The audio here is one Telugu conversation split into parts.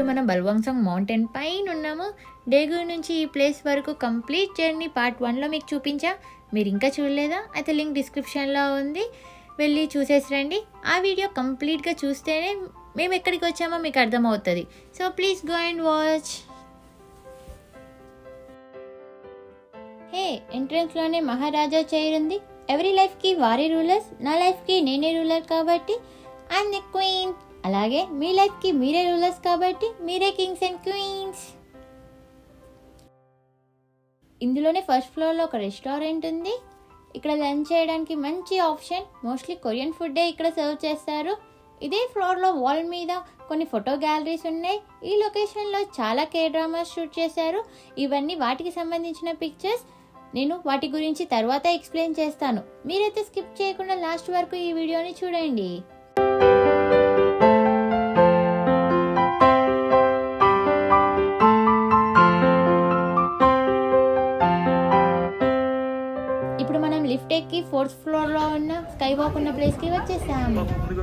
మనం బల్వాంగ్సాంగ్ మౌంటైన్ పైన ఉన్నాము డేగు నుంచి ఈ ప్లేస్ వరకు కంప్లీట్ జర్నీ పార్ట్ వన్లో మీకు చూపించా మీరు ఇంకా చూడలేదా అయితే లింక్ డిస్క్రిప్షన్లో ఉంది వెళ్ళి చూసేసి రండి ఆ వీడియో కంప్లీట్గా చూస్తేనే మేము ఎక్కడికి వచ్చామో మీకు అర్థమవుతుంది so please go and watch hey ఎంట్రన్స్లోనే మహారాజా చైర్ ఉంది ఎవరి లైఫ్కి వారి రూలర్స్ నా లైఫ్కి నేనే రూలర్ కాబట్టి ఐఎమ్ ది క్వీన్ అలాగే మీ లైఫ్కి మీరే రూలర్స్ కాబట్టి మీరే కింగ్స్ అండ్ క్వీన్స్ ఇందులోనే ఫస్ట్ ఫ్లోర్లో ఒక రెస్టారెంట్ ఉంది ఇక్కడ లంచ్ చేయడానికి మంచి ఆప్షన్ మోస్ట్లీ కొరియన్ ఫుడ్డే ఇక్కడ సర్వ్ చేస్తారు ఇదే ఫ్లోర్లో వాల్ మీద కొన్ని ఫోటో గ్యాలరీస్ ఉన్నాయి ఈ లొకేషన్లో చాలా కే డ్రామాస్ షూట్ చేశారు ఇవన్నీ వాటికి సంబంధించిన పిక్చర్స్ నేను వాటి గురించి తర్వాత ఎక్స్ప్లెయిన్ చేస్తాను మీరైతే స్కిప్ చేయకుండా లాస్ట్ వరకు ఈ వీడియోని చూడండి ఇప్పుడు మనం లిఫ్ట్ ఎక్కి ఫోర్త్ ఫ్లోర్ లో ఉన్న స్కై వాక్ ఉన్న ప్లేస్ కి వచ్చేసాము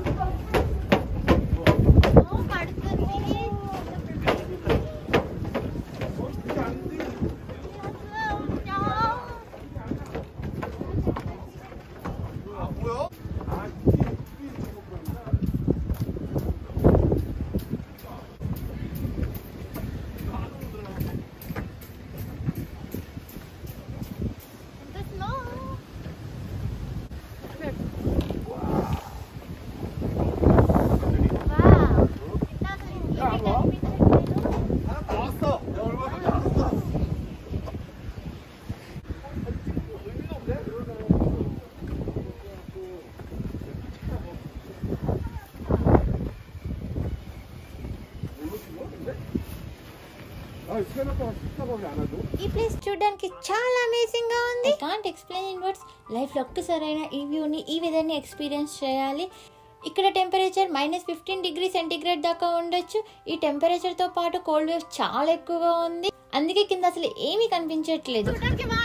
ఈ ప్లేస్ చూడడానికి చాలా అమేజింగ్ గా ఉంది can't explain in words life లో ఒక్కసారైనా ఈ వ్యూని ఈ విధంగా ఎక్స్పీరియన్స్ చేయాలి ఇక్కడ temperature minus fifteen degree centigrade దాకా ఉండొచ్చు ఈ టెంపరేచర్ తో పాటు కోల్డ్ వేవ్ చాలా ఎక్కువగా ఉంది అందుకే కింద అసలు ఏమీ కనిపించట్లేదు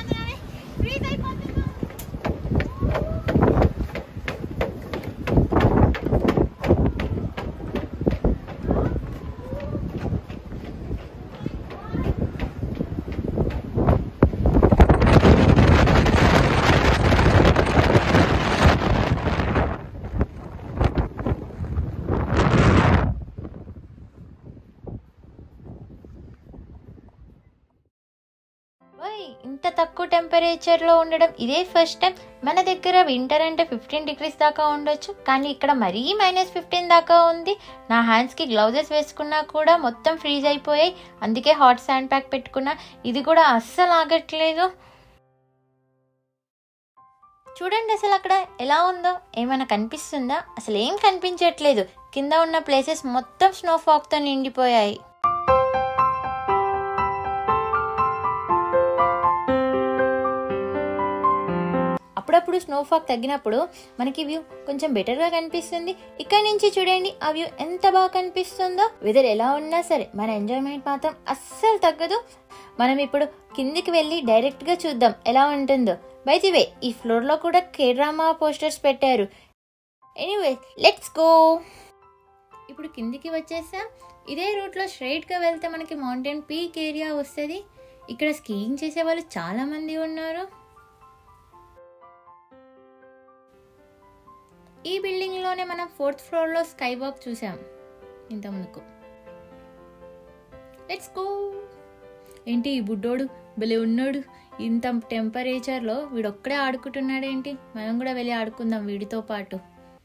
ఓయ్ ఇంత తక్కువ టెంపరేచర్ లో ఉండడం ఇదే ఫస్ట్ టైం మన దగ్గర వింటర్ అంటే ఫిఫ్టీన్ డిగ్రీస్ దాకా ఉండొచ్చు కానీ ఇక్కడ మరీ మైనస్ ఫిఫ్టీన్ దాకా ఉంది నా హ్యాండ్స్ కి గ్లౌజెస్ వేసుకున్నా కూడా మొత్తం ఫ్రీజ్ అయిపోయాయి అందుకే హాట్ శాండ్ ప్యాక్ పెట్టుకున్నా ఇది కూడా అస్సలు ఆగట్లేదు చూడండి అసలు అక్కడ ఎలా ఉందో ఏమైనా కనిపిస్తుందా అసలు ఏం కనిపించట్లేదు కింద ఉన్న ప్లేసెస్ మొత్తం స్నోఫాక్తో నిండిపోయాయి అప్పుడప్పుడు స్నోఫాక్ తగ్గినప్పుడు మనకి వ్యూ కొంచెం బెటర్గా కనిపిస్తుంది ఇక్కడ నుంచి చూడండి ఆ వ్యూ ఎంత బాగా కనిపిస్తుందో వెదర్ ఎలా ఉన్నా సరే మన ఎంజాయ్మెంట్ మాత్రం అస్సలు తగ్గదు మనం ఇప్పుడు కిందికి వెళ్ళి డైరెక్ట్గా చూద్దాం ఎలా ఉంటుందో బైది వే ఈ ఫ్లోర్లో కూడా కే డ్రామా పోస్టర్స్ పెట్టారు ఎనీవే లెట్స్ గో ఇప్పుడు కిందికి వచ్చేసాం ఇదే రూట్లో స్ట్రైట్గా వెళ్తే మనకి మౌంటైన్ పీక్ ఏరియా వస్తుంది ఇక్కడ స్కీయింగ్ చేసే వాళ్ళు చాలా మంది ఉన్నారు ఈ బిల్డింగ్ లోనే మనం ఫోర్త్ ఫ్లోర్ లో స్కై వాక్ చూసాం ఇంత ముందుకు లెట్స్ గో ఏంటి ఈ బుడ్డోడు భలే ఉన్నాడు ఇంత టెంపరేచర్ లో వీడొక్కడే ఆడుకుంటున్నాడు ఏంటి మనం కూడా వెళ్ళి ఆడుకుందాం వీడితో పాటు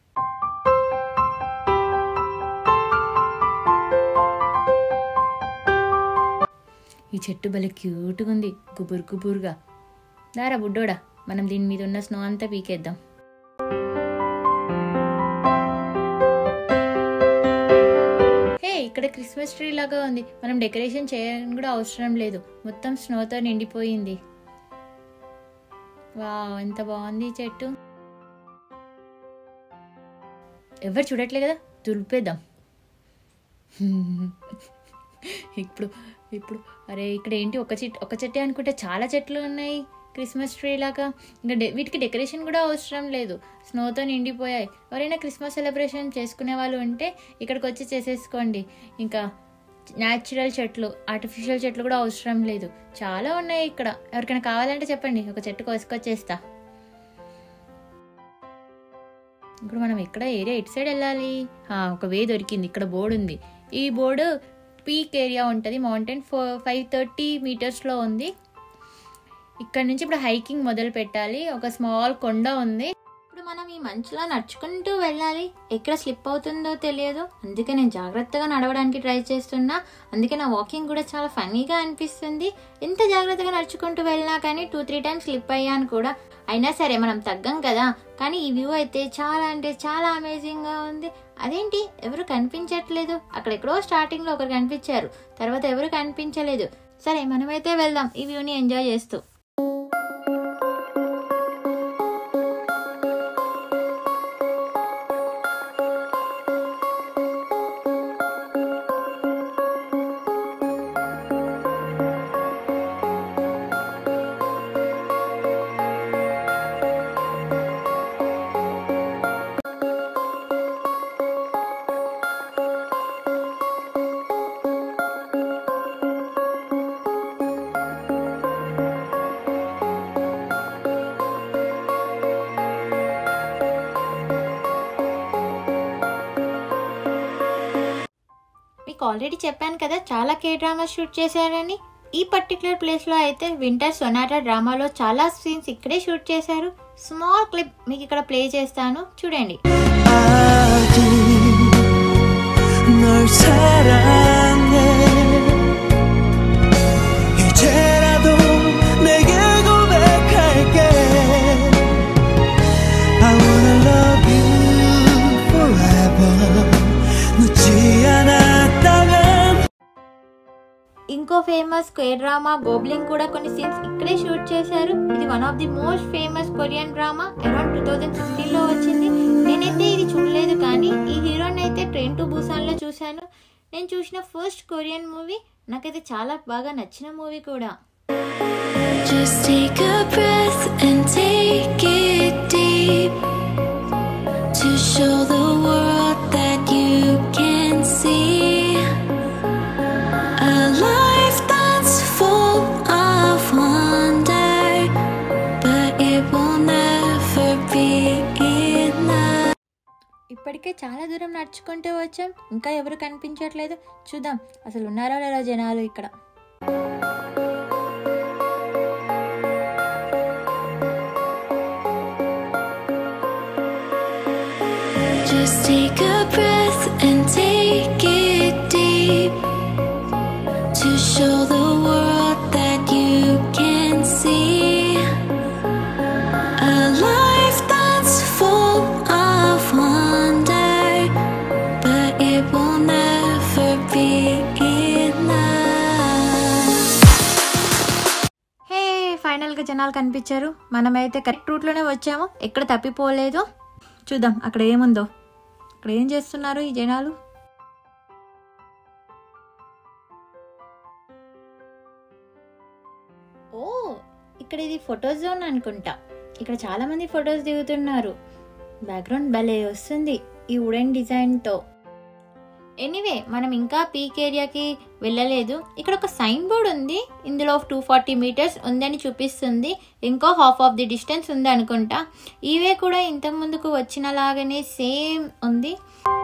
ఈ చెట్టు భలే క్యూట్గా ఉంది గుబురు గుబురుగా దారా బుడ్డోడా మనం దీని మీద ఉన్న స్నో అంతా పీకేద్దాం హే ఇక్కడ క్రిస్మస్ ట్రీ లాగా ఉంది మనం డెకరేషన్ చేయడం కూడా అవసరం లేదు మొత్తం స్నోతో నిండిపోయింది వా ఎంత బాగుంది ఈ చెట్టు ఎవరు చూడట్లే కదా దులిపేద్దాం ఇప్పుడు ఇప్పుడు అరే ఇక్కడ ఏంటి ఒక చెట్టు ఒక చెట్టే అనుకుంటే చాలా చెట్లు ఉన్నాయి క్రిస్మస్ ట్రీ లాగా ఇంకా డె- వీటికి డెకరేషన్ కూడా అవసరం లేదు స్నోతో నిండిపోయాయి ఎవరైనా క్రిస్మస్ సెలబ్రేషన్ చేసుకునే వాళ్ళు ఉంటే ఇక్కడికి వచ్చి చేసేసుకోండి ఇంకా న్యాచురల్ చెట్లు ఆర్టిఫిషియల్ చెట్లు కూడా అవసరం లేదు చాలా ఉన్నాయి ఇక్కడ ఎవరికైనా కావాలంటే చెప్పండి ఒక చెట్టు కోసుకొచ్చేస్తా ఇప్పుడు మనం ఎక్కడ ఏరియా ఇటు సైడ్ వెళ్ళాలి ఆ, ఒక వే దొరికింది ఇక్కడ బోర్డు ఉంది ఈ బోర్డు పీక్ ఏరియా ఉంటుంది మౌంటైన్ ఫోర్ ఫైవ్ థర్టీ మీటర్స్లో ఉంది ఇక్కడ నుంచి ఇప్పుడు హైకింగ్ మొదలు పెట్టాలి ఒక స్మాల్ కొండ ఉంది ఇప్పుడు మనం ఈ మంచులో నడుచుకుంటూ వెళ్ళాలి ఎక్కడ స్లిప్ అవుతుందో తెలియదు అందుకే నేను జాగ్రత్తగా నడవడానికి ట్రై చేస్తున్నా అందుకే నా వాకింగ్ కూడా చాలా ఫన్నీగా అనిపిస్తుంది ఎంత జాగ్రత్తగా నడుచుకుంటూ వెళ్ళినా కానీ టూ త్రీ టైమ్స్ స్లిప్ అయ్యాను కూడా అయినా సరే మనం తగ్గం కదా కానీ ఈ వ్యూ అయితే చాలా అంటే చాలా అమేజింగ్గా ఉంది అదేంటి ఎవరు కనిపించట్లేదు అక్కడెక్కడో స్టార్టింగ్లో ఒకరు కనిపించారు తర్వాత ఎవరు కనిపించలేదు సరే మనమైతే వెళ్దాం ఈ వ్యూని ఎంజాయ్ చేస్తూ మీకు ఆల్రెడీ చెప్పాను కదా చాలా కే డ్రామా షూట్ చేశారని ఈ పర్టికులర్ ప్లేస్లో అయితే వింటర్ సొనాటా డ్రామాలో చాలా సీన్స్ ఇక్కడే షూట్ చేశారు స్మాల్ క్లిప్ మీకు ఇక్కడ ప్లే చేస్తాను చూడండి 아직 널 사랑해 이제라도 내게 고백할게 I wanna love you forever 늦지 않았다면 ఇంకో ఫేమస్ కే డ్రామా గోబ్లింగ్ కూడా కొన్ని సీన్స్ ఇక్కడే షూట్ చేశారు ఇది one of the most famous Korean drama around two thousand sixteen లో వచ్చింది నేనైతే ఇది చూడలేదు కానీ ఈ హీరోని అయితే ట్రైన్ టు బూసాన్ లో చూశాను నేను చూసిన ఫస్ట్ కొరియన్ మూవీ నాకైతే చాలా బాగా నచ్చిన మూవీ కూడా Just take a breath and take it deep to show the world that you can see a life that's full of wonder, but it will never be enough. ఇప్పటికే చాలా దూరం నడుచుకుంటూ వచ్చాం ఇంకా ఎవరు కనిపించట్లేదు చూద్దాం అసలు ఉన్నారా లేరా జనాలు ఇక్కడ Just take a breath and take it deep to show the world that you can see a life that's full of wonder, but it will never be enough. హే ఫైనల్గా జనాలు కనిపించారు మనమైతే కరెక్ట్ రూట్లోనే వచ్చాము ఎక్కడ తప్పిపోలేదు చూద్దాం అక్కడ ఏముందో అక్కడ ఏం చేస్తున్నారు ఈ జనాలు ఓ ఇక్కడ ఇది ఫోటో జోన్ అనుకుంటా ఇక్కడ చాలా మంది ఫొటోస్ దిగుతున్నారు బ్యాక్గ్రౌండ్ భలే వస్తుంది ఈ వుడెన్ డిజైన్తో ఎనీవే మనం ఇంకా పీక్ ఏరియాకి వెళ్ళలేదు ఇక్కడ ఒక సైన్ బోర్డ్ ఉంది ఇందులో టూ ఫార్టీ మీటర్స్ ఉందని చూపిస్తుంది ఇంకో హాఫ్ ఆఫ్ ది డిస్టెన్స్ ఉంది అనుకుంటా ఈవే కూడా ఇంత ముందుకు వచ్చిన లాగానే సేమ్ ఉంది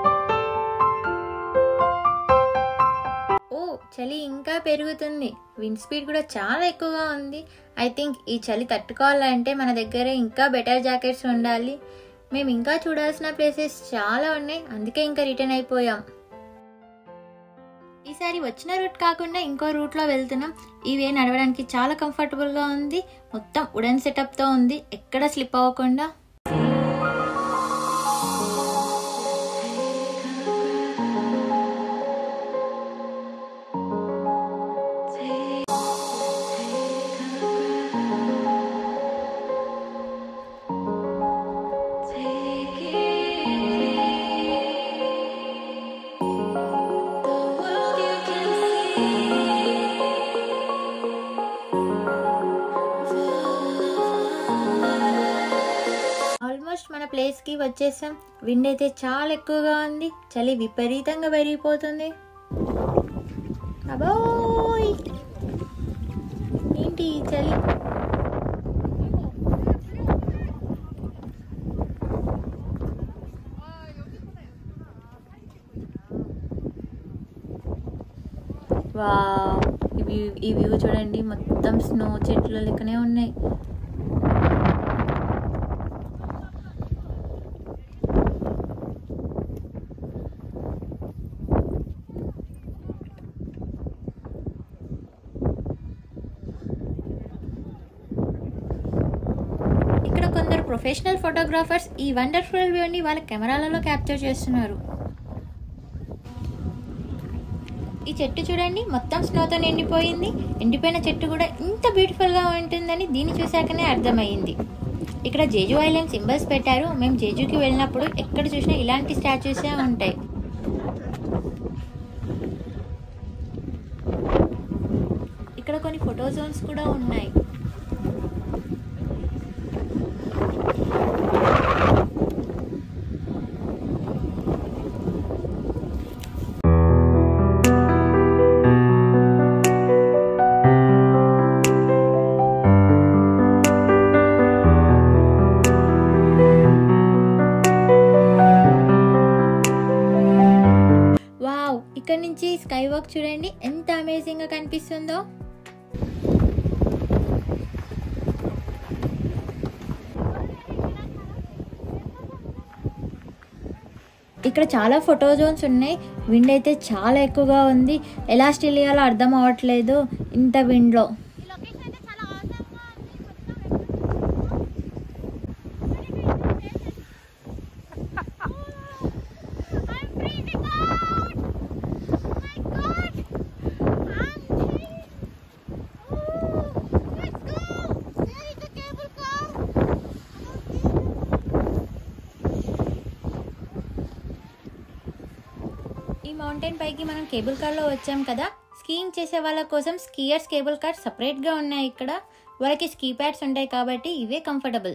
ఓ చలి ఇంకా పెరుగుతుంది విండ్ స్పీడ్ కూడా చాలా ఎక్కువగా ఉంది ఐ థింక్ ఈ చలి తట్టుకోవాలంటే మన దగ్గర ఇంకా బెటర్ జాకెట్స్ ఉండాలి మేము ఇంకా చూడాల్సిన ప్లేసెస్ చాలా ఉన్నాయి అందుకే ఇంకా రిటర్న్ అయిపోయాం ఈసారి వచ్చిన రూట్ కాకుండా ఇంకో రూట్లో వెళ్తున్నాం ఈ వే నడవడానికి చాలా కంఫర్టబుల్గా ఉంది మొత్తం వుడెన్ సెటప్తో ఉంది ఎక్కడ స్లిప్ అవ్వకుండా ఆల్మోస్ట్ మన ప్లేస్కి వచ్చేసాం విండ్ అయితే చాలా ఎక్కువగా ఉంది చలి విపరీతంగా పెరిగిపోతుంది అబోయ్ ఏంటి ఈ చలి వావ్ ఈ వ్యూ ఈ వ్యూ చూడండి మొత్తం స్నో చెట్లు లెక్కనే ఉన్నాయి ఇక్కడ కొందరు ప్రొఫెషనల్ ఫోటోగ్రాఫర్స్ ఈ వండర్ఫుల్ వ్యూని వాళ్ళ కెమెరాలలో క్యాప్చర్ చేస్తున్నారు ఈ చెట్టు చూడండి మొత్తం స్నోతో నిండిపోయింది ఎండిపోయిన చెట్టు కూడా ఇంత బ్యూటిఫుల్గా ఉంటుందని దీన్ని చూశాకనే అర్థమైంది ఇక్కడ జేజు ఐలాండ్ సింబల్స్ పెట్టారు మేము జేజుకి వెళ్ళినప్పుడు ఎక్కడ చూసినా ఇలాంటి స్టాచ్యూసే ఉంటాయి ఇక్కడ కొన్ని ఫోటో జోన్స్ కూడా ఉన్నాయి వావ్ ఇక్కడ నుంచి స్కై వాక్ చూడండి ఎంత అమేజింగ్ గా కనిపిస్తుందో ఇక్కడ చాలా ఫోటో జోన్స్ ఉన్నాయి విండ్ అయితే చాలా ఎక్కువగా ఉంది ఎలా స్టిల్ చేయాలో అర్థం అవ్వట్లేదు ఇంత విండ్లో ఈ మౌంటైన్ పైకి మనం కేబుల్ కార్లో వచ్చాం కదా స్కీయింగ్ చేసే వాళ్ళ కోసం స్కీయర్స్ కేబుల్ కార్ సపరేట్గా ఉన్నాయి ఇక్కడ వాళ్ళకి స్కీ ప్యాడ్స్ ఉంటాయి కాబట్టి ఇవే కంఫర్టబుల్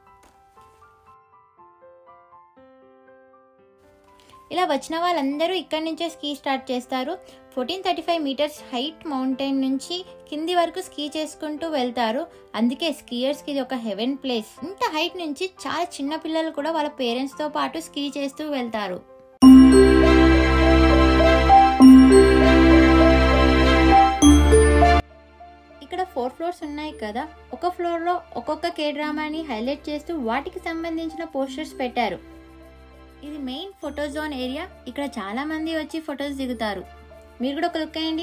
ఇలా వచ్చిన వాళ్ళందరూ ఇక్కడి నుంచే స్కీ స్టార్ట్ చేస్తారు fourteen thirty five metres height mountain నుంచి కింది వరకు స్కీ చేసుకుంటూ వెళ్తారు అందుకే స్కీయర్స్కి ఇది ఒక హెవెన్ ప్లేస్ ఇంత హైట్ నుంచి చాలా చిన్న పిల్లలు కూడా వాళ్ళ పేరెంట్స్తో పాటు స్కీ చేస్తూ వెళ్తారు ఇక్కడ ఫోర్ ఫ్లోర్స్ ఉన్నాయి కదా ఒక ఫ్లోర్లో ఒక్కొక్క కే డ్రామాని హైలైట్ చేస్తూ వాటికి సంబంధించిన పోస్టర్స్ పెట్టారు ఇది మెయిన్ ఫోటో జోన్ ఏరియా ఇక్కడ చాలా మంది వచ్చి ఫొటోస్ దిగుతారు మీరు కూడా ఒక లుక్ వేయండి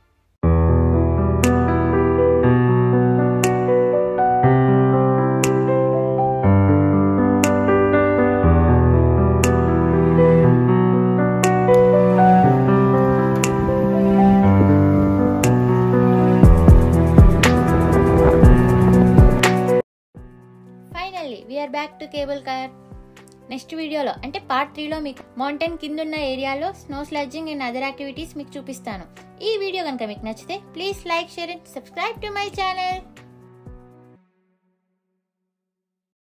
finally we're back to cable car next వీడియోలో అంటే పార్ట్ త్రీలో మీకు మౌంటైన్ కింద ఉన్న ఏరియాలో snow sledging and other activities మీకు చూపిస్తాను ఈ వీడియో కనుక మీకు నచ్చితే please like share and subscribe to my channel